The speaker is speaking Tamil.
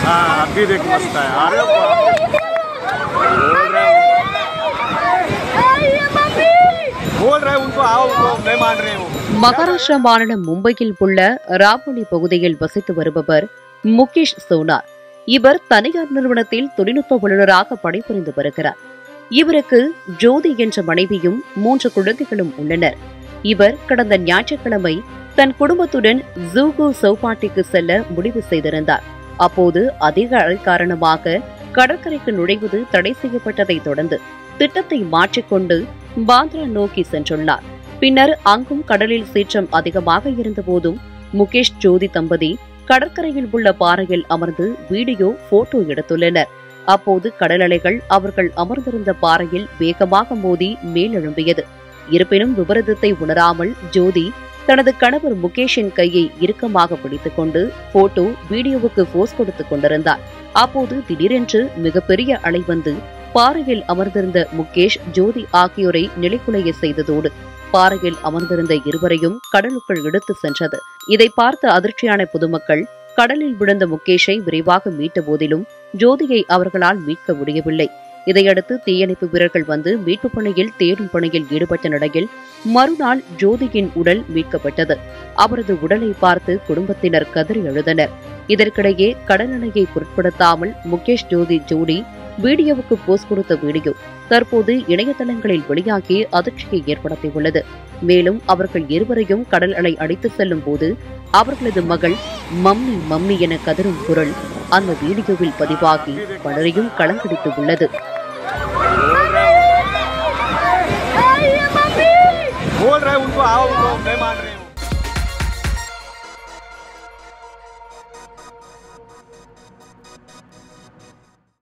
हाँ अभी देख मस्त है अरे बाप रे। बोल रहे बोल रहे उनको आओ वो नहीं मान रहे वो மகாராஷ்டிரா மாநிலம் மும்பையில் உள்ள ராமோலி பகுதியில் வசித்து வருபவர் முகேஷ் சோனார் இவர் தனியார் நிறுவனத்தில் தொழில்நுட்ப வல்லுநராக பணிபுரிந்து வருகிறார் இவருக்கு ஜோதி என்ற மனைவியும் மூன்று குழந்தைகளும் உள்ளனர் இவர் கடந்த ஞாயிற்றுக்கிழமை தன் குடும்பத்துடன் ஜூகோ சௌபாட்டிக்கு செல்ல முடிவு செய்திருந்தார் அப்போது அதிக அலை காரணமாக கடற்கரைக்கு நுழைவது தடை செய்யப்பட்டதை தொடர்ந்து திட்டத்தை மாற்றிக்கொண்டு பாந்த்ரா நோக்கி சென்றுள்ளார் பின்னர் அங்கும் கடலில் சீற்றம் அதிகமாக இருந்தபோதும் முகேஷ் ஜோதி தம்பதி கடற்கரையில் உள்ள பாறையில் அமர்ந்து வீடியோ போட்டோ எடுத்துள்ளனர் அப்போது கடல் அலைகள் அவர்கள் அமர்ந்திருந்த பாறையில் வேகமாக மோதி மேலெழும்பியது இருப்பினும் விபரீதத்தை உணராமல் ஜோதி தனது கணவர் முகேஷின் கையை இறுக்கமாக பிடித்துக் கொண்டு போட்டோ வீடியோவுக்கு போஸ் கொடுத்துக் கொண்டிருந்தார் அப்போது திடீரென்று மிகப்பெரிய அலை வந்து பாறையில் அமர்ந்திருந்த முகேஷ் ஜோதி ஆகியோரை நிலைக்குலைய செய்ததோடு பாறையில் அமர்ந்திருந்த இருவரையும் கடலுக்குள் இழுத்து சென்றது இதை பார்த்த அதிர்ச்சியான பொதுமக்கள் கடலில் விழுந்த முகேஷை விரைவாக மீட்ட போதிலும் ஜோதியை அவர்களால் மீட்க முடியவில்லை இதையடுத்து தீயணைப்பு வீரர்கள் வந்து மீட்புப் பணியில் தேடும் பணியில் ஈடுபட்ட நிலையில் மறுநாள் ஜோதியின் உடல் மீட்கப்பட்டது அவரது உடலை பார்த்து குடும்பத்தினர் கதறி எழுதனர் இதற்கிடையே கடல் அலையை பொருட்படுத்தாமல் முகேஷ் ஜோதி ஜோடி வீடியோவுக்கு போஸ்ட் கொடுத்த வீடியோ தற்போது இணையதளங்களில் வெளியாகி அதிர்ச்சியை ஏற்படுத்தியுள்ளது மேலும் அவர்கள் இருவரையும் கடல் அலை அடித்து செல்லும் போது அவர்களது மகள் மம்மி மம்மி என கதறும் குரல் அந்த வீடியோவில் பதிவாகி பலரையும் கலங்கடித்து உள்ளது बोल रहे उनको आओ वो नहीं मान रहे